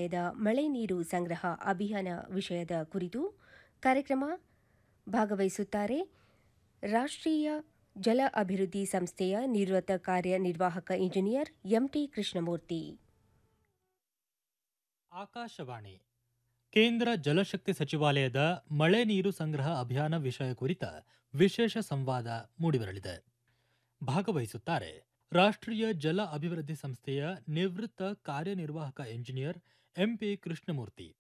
ಸಚಿವಾಲಯದ ಮಳೆ ನೀರು ಸಂಗ್ರಹ ಅಭಿಯಾನ ವಿಷಯದ ಕುರಿತು ಕಾರ್ಯಕ್ರಮ ಭಾಗವಹಿಸುತ್ತಾರೆ ರಾಷ್ಟ್ರೀಯ ಜಲ ಅಭಿವೃದ್ಧಿ ಸಂಸ್ಥೆಯ ನಿವೃತ್ತ ಕಾರ್ಯನಿರ್ವಾಹಕ ಇಂಜಿನಿಯರ್ ಎಂಟಿ ಕೃಷ್ಣಮೂರ್ತಿ ಆಕಾಶವಾಣಿ ಕೇಂದ್ರ ಜಲಶಕ್ತಿ ಸಚಿವಾಲಯದ ಮಳೆ ನೀರು ಸಂಗ್ರಹ ಅಭಿಯಾನ ವಿಷಯ ಕುರಿತ ವಿಶೇಷ ಸಂವಾದ ಮೂಡಿಬರಲಿದೆ ಭಾಗವಹಿಸುತ್ತಾರೆ ರಾಷ್ಟ್ರೀಯ ಜಲ ಅಭಿವೃದ್ಧಿ ಸಂಸ್ಥೆಯ ನಿವೃತ್ತ ಕಾರ್ಯನಿರ್ವಾಹಕ ಎಂಜಿನಿಯರ್ ಎಂಪಿ ಕೃಷ್ಣಮೂರ್ತಿ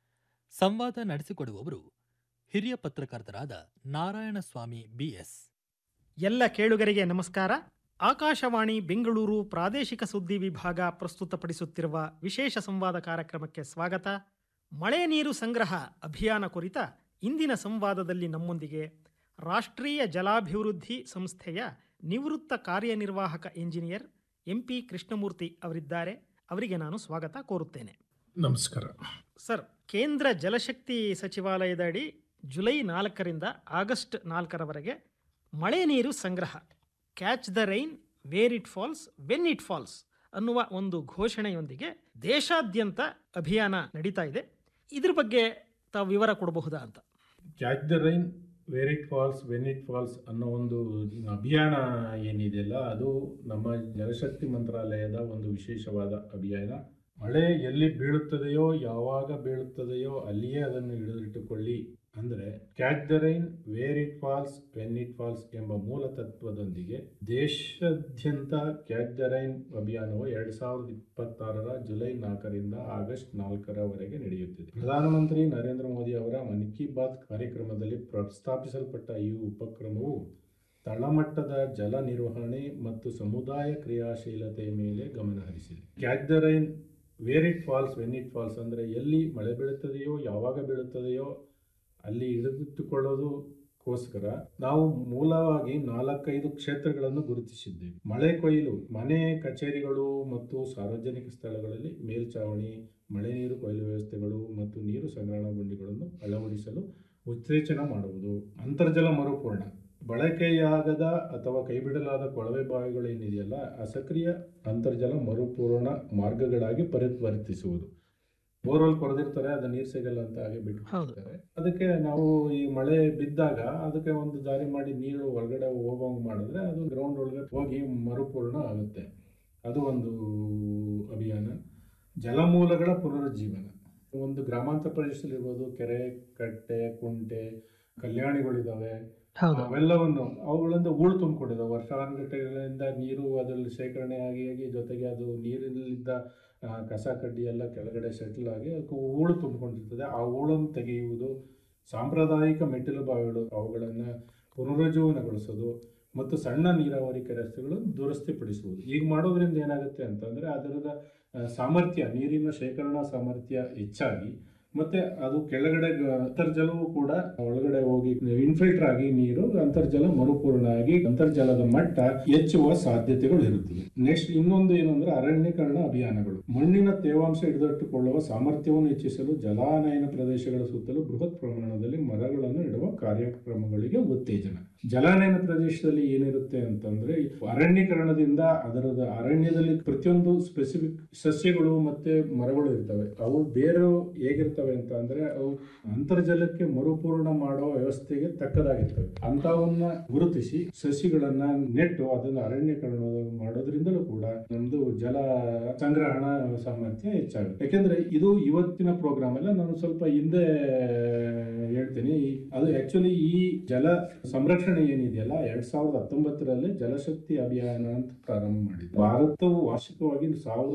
ಸಂವಾದ ನಡೆಸಿಕೊಡುವವರು ಹಿರಿಯ ಪತ್ರಕರ್ತರಾದ ನಾರಾಯಣಸ್ವಾಮಿ ಬಿಎಸ್ ಎಲ್ಲ ಕೇಳುಗರಿಗೆ ನಮಸ್ಕಾರ ಆಕಾಶವಾಣಿ ಬೆಂಗಳೂರು ಪ್ರಾದೇಶಿಕ ಸುದ್ದಿ ವಿಭಾಗ ಪ್ರಸ್ತುತಪಡಿಸುತ್ತಿರುವ ವಿಶೇಷ ಸಂವಾದ ಕಾರ್ಯಕ್ರಮಕ್ಕೆ ಸ್ವಾಗತ ಮಳೆ ನೀರು ಸಂಗ್ರಹ ಅಭಿಯಾನ ಕುರಿತ ಇಂದಿನ ಸಂವಾದದಲ್ಲಿ ನಮ್ಮೊಂದಿಗೆ ರಾಷ್ಟ್ರೀಯ ಜಲಾಭಿವೃದ್ಧಿ ಸಂಸ್ಥೆಯ ನಿವೃತ್ತ ಕಾರ್ಯನಿರ್ವಾಹಕ ಎಂಜಿನಿಯರ್ ಎಂಪಿ ಕೃಷ್ಣಮೂರ್ತಿ ಅವರಿದ್ದಾರೆ ಅವರಿಗೆ ನಾನು ಸ್ವಾಗತ ಕೋರುತ್ತೇನೆ ನಮಸ್ಕಾರ ಸರ್ ಕೇಂದ್ರ ಜಲಶಕ್ತಿ ಸಚಿವಾಲಯದ ಅಡಿ ಜುಲೈ ನಾಲ್ಕರಿಂದ ಆಗಸ್ಟ್ ನಾಲ್ಕರವರೆಗೆ ಮಳೆ ನೀರು ಸಂಗ್ರಹ catch the rain where it falls when it falls ಅನ್ನುವ ಒಂದು ಘೋಷಣೆಯೊಂದಿಗೆ ದೇಶಾದ್ಯಂತ ಅಭಿಯಾನ ನಡೀತಾ ಇದೆ ಇದ್ರ ಬಗ್ಗೆ ತಾವು ವಿವರ ಕೊಡಬಹುದಾ ಅಂತ catch the rain where it falls when it falls ಅನ್ನೋ ಒಂದು ಅಭಿಯಾನ ಏನಿದೆಯಲ್ಲ ಅದು ನಮ್ಮ ಜಲಶಕ್ತಿ ಮಂತ್ರಾಲಯದ ಒಂದು ವಿಶೇಷವಾದ ಅಭಿಯಾನ ಮಳೆ ಎಲ್ಲಿ ಬೀಳುತ್ತದೆಯೋ ಯಾವಾಗ ಬೀಳುತ್ತದೆಯೋ ಅಲ್ಲಿಯೇ ಅದನ್ನು ಹಿಡಿದಿಟ್ಟುಕೊಳ್ಳಿ ಅಂದರೆ catch the rain where it falls when it falls ಎಂಬ ಮೂಲ ತತ್ವದೊಂದಿಗೆ ದೇಶಾದ್ಯಂತ ಕ್ಯಾಚ್ ದ ರೈನ್ ಅಭಿಯಾನವು ಎರಡ್ ಸಾವಿರದ ಇಪ್ಪತ್ತಾರರ ಜುಲೈ ನಾಲ್ಕರಿಂದ ಆಗಸ್ಟ್ ನಾಲ್ಕರವರೆಗೆ ನಡೆಯುತ್ತಿದೆ ಪ್ರಧಾನಮಂತ್ರಿ ನರೇಂದ್ರ ಮೋದಿ ಅವರ ಮನ್ ಕಿ ಬಾತ್ ಕಾರ್ಯಕ್ರಮದಲ್ಲಿ ಪ್ರಸ್ತಾಪಿಸಲ್ಪಟ್ಟ ಈ ಉಪಕ್ರಮವು ತಳಮಟ್ಟದ ಜಲ ನಿರ್ವಹಣೆ ಮತ್ತು ಸಮುದಾಯ ಕ್ರಿಯಾಶೀಲತೆಯ ಮೇಲೆ ಗಮನ ಹರಿಸಿದೆ catch the rain where it falls when it falls ಅಂದರೆ ಎಲ್ಲಿ ಮಳೆ ಬೀಳುತ್ತದೆಯೋ ಯಾವಾಗ ಬೀಳುತ್ತದೆಯೋ ಅಲ್ಲಿ ಹಿಡಿದಿಟ್ಟುಕೊಳ್ಳೋದಕ್ಕೋಸ್ಕರ ನಾವು ಮೂಲವಾಗಿ ನಾಲ್ಕೈದು ಕ್ಷೇತ್ರಗಳನ್ನು ಗುರುತಿಸಿದ್ದೇವೆ ಮಳೆ ಕೊಯ್ಲು ಮನೆ ಕಚೇರಿಗಳು ಮತ್ತು ಸಾರ್ವಜನಿಕ ಸ್ಥಳಗಳಲ್ಲಿ ಮೇಲ್ಚಾವಣಿ ಮಳೆ ನೀರು ಕೊಯ್ಲು ವ್ಯವಸ್ಥೆಗಳು ಮತ್ತು ನೀರು ಸಂಗ್ರಹಣಾ ಗುಂಡಿಗಳನ್ನು ಅಳವಡಿಸಲು ಉತ್ತೇಜನ ಮಾಡುವುದು ಅಂತರ್ಜಲ ಮರುಪೂರ್ಣ ಬಳಕೆಯಾಗದ ಅಥವಾ ಕೈಬಿಡಲಾದ ಕೊಳವೆ ಬಾವಿಗಳು ಏನಿದೆಯಲ್ಲ ಅಸಕ್ರಿಯ ಅಂತರ್ಜಲ ಮರುಪೂರ್ಣ ಮಾರ್ಗಗಳಾಗಿ ಪರಿವರ್ತಿಸುವುದು ಬೋರ್ವೆಲ್ ಕೊರೆದಿರ್ತಾರೆ ಅದು ನೀರು ಸಿಗಲ್ಲ ಅಂತ ಹಾಗೆ ಬಿಟ್ಬಿಡ್ತಾರೆ ಅದಕ್ಕೆ ನಾವು ಈ ಮಳೆ ಬಿದ್ದಾಗ ಅದಕ್ಕೆ ಒಂದು ದಾರಿ ಮಾಡಿ ನೀರು ಒಳಗಡೆ ಹೋಗೋಂಗ್ ಮಾಡಿದ್ರೆ ಅದು ಗ್ರೌಂಡ್ ಒಳಗೆ ಹೋಗಿ ಮರುಪೂರ್ಣ ಆಗುತ್ತೆ ಅದು ಒಂದು ಅಭಿಯಾನ ಜಲಮೂಲಗಳ ಪುನರುಜ್ಜೀವನ ಒಂದು ಗ್ರಾಮಾಂತರ ಪ್ರದೇಶದಲ್ಲಿರ್ಬೋದು ಕೆರೆ ಕಟ್ಟೆ ಕುಂಟೆ ಕಲ್ಯಾಣಿಗಳಿದಾವೆ ಅವೆಲ್ಲವನ್ನು ಅವುಗಳಿಂದ ಹೂಳು ತುಂಬಿಕೊಂಡಿದ್ದಾವೆ ವರ್ಷಾನುಗಟ್ಟಲೆಗಳಿಂದ ನೀರು ಅದರಲ್ಲಿ ಶೇಖರಣೆ ಆಗಿ ಆಗಿ ಜೊತೆಗೆ ಅದು ನೀರಿನಲ್ಲಿದ್ದ ಆ, ಕಸ ಕಡ್ಡಿ ಎಲ್ಲ ಕೆಳಗಡೆ ಸೆಟ್ಲ್ ಆಗಿ ಅದಕ್ಕೆ ಹೂಳು ತುಂಬಿಕೊಂಡಿರ್ತದೆ ಆ ಹೂಳನ್ನು ತೆಗೆಯುವುದು ಸಾಂಪ್ರದಾಯಿಕ ಮೆಟ್ಟಿಲು ಬಾವಿಗಳು ಅವುಗಳನ್ನು ಪುನರುಜ್ಜೀವನಗೊಳಿಸೋದು ಮತ್ತು ಸಣ್ಣ ನೀರಾವರಿ ಕೆರೆಗಳನ್ನು ದುರಸ್ತಿಪಡಿಸುವುದು ಈಗ ಮಾಡೋದ್ರಿಂದ ಏನಾಗುತ್ತೆ ಅಂತಂದರೆ ಅದರದ ಆ, ಸಾಮರ್ಥ್ಯ ನೀರಿನ ಶೇಖರಣಾ ಸಾಮರ್ಥ್ಯ ಹೆಚ್ಚಾಗಿ ಮತ್ತೆ ಅದು ಕೆಳಗಡೆ ಗ- ಅಂತರ್ಜಲವೂ ಕೂಡ ಒಳಗಡೆ ಹೋಗಿ ಇನ್ಫಿಲ್ಟರ್ ಆಗಿ ನೀರು ಅಂತರ್ಜಲ ಮರುಪೂರ್ಣ ಆಗಿ ಅಂತರ್ಜಲದ ಮಟ್ಟ ಹೆಚ್ಚುವ ಸಾಧ್ಯತೆಗಳು ಇರುತ್ತವೆ ನೆಕ್ಸ್ಟ್ ಇನ್ನೊಂದು ಏನು ಅಂದ್ರೆ ಅರಣ್ಯೀಕರಣ ಅಭಿಯಾನಗಳು ಮಣ್ಣಿನ ತೇವಾಂಶ ಹಿಡಿದಿಟ್ಟುಕೊಳ್ಳುವ ಸಾಮರ್ಥ್ಯವನ್ನು ಹೆಚ್ಚಿಸಲು ಜಲಾನಯನ ಪ್ರದೇಶಗಳ ಸುತ್ತಲೂ ಬೃಹತ್ ಪ್ರಮಾಣದಲ್ಲಿ ಮರಗಳನ್ನು ಇಡುವ ಕಾರ್ಯಕ್ರಮಗಳಿಗೆ ಉತ್ತೇಜನ ಜಲಾನಯನ ಪ್ರದೇಶದಲ್ಲಿ ಏನಿರುತ್ತೆ ಅಂತಂದ್ರೆ ಅರಣ್ಯೀಕರಣದಿಂದ ಅದರದ ಅರಣ್ಯದಲ್ಲಿ ಪ್ರತಿಯೊಂದು ಸ್ಪೆಸಿಫಿಕ್ ಸಸ್ಯಗಳು ಮತ್ತೆ ಮರಗಳು ಇರ್ತವೆ ಅವು ಬೇರೆ ಹೇಗಿರ್ತವೆ ಅಂತ ಅಂದ್ರೆ ಅವು ಅಂತರ್ಜಲಕ್ಕೆ ಮರುಪೂರ್ಣ ಮಾಡೋ ವ್ಯವಸ್ಥೆಗೆ ತಕ್ಕದಾಗಿರ್ತವೆ ಅಂತವನ್ನ ಗುರುತಿಸಿ ಸಸಿಗಳನ್ನ ನೆಟ್ಟು ಅದನ್ನ ಅರಣ್ಯೀಕರಣ ಮಾಡೋದ್ರಿಂದಲೂ ಕೂಡ ನಮ್ದು ಜಲ ಸಂಗ್ರಹಣಾ ಸಾಮರ್ಥ್ಯ ಹೆಚ್ಚಾಗುತ್ತೆ ಯಾಕೆಂದ್ರೆ ಇದು ಇವತ್ತಿನ ಪ್ರೋಗ್ರಾಮ್ ಅಲ್ಲ ನಾನು ಸ್ವಲ್ಪ ಹಿಂದೆ ಹೇಳ್ತೀನಿ ಈ- ಅದು ಆಕ್ಚುಲಿ ಈ ಜಲ ಸಂರಕ್ಷಣೆ ಏನಿದೆಯಲ್ಲ ಎರಡ್ ಸಾವಿರದ ಹತ್ತೊಂಬತ್ತರಲ್ಲಿ ಜಲಶಕ್ತಿ ಅಭಿಯಾನ ಅಂತ ಪ್ರಾರಂಭ ಮಾಡಿದ್ರು ಭಾರತವು ವಾರ್ಷಿಕವಾಗಿ ಸಾವಿರದ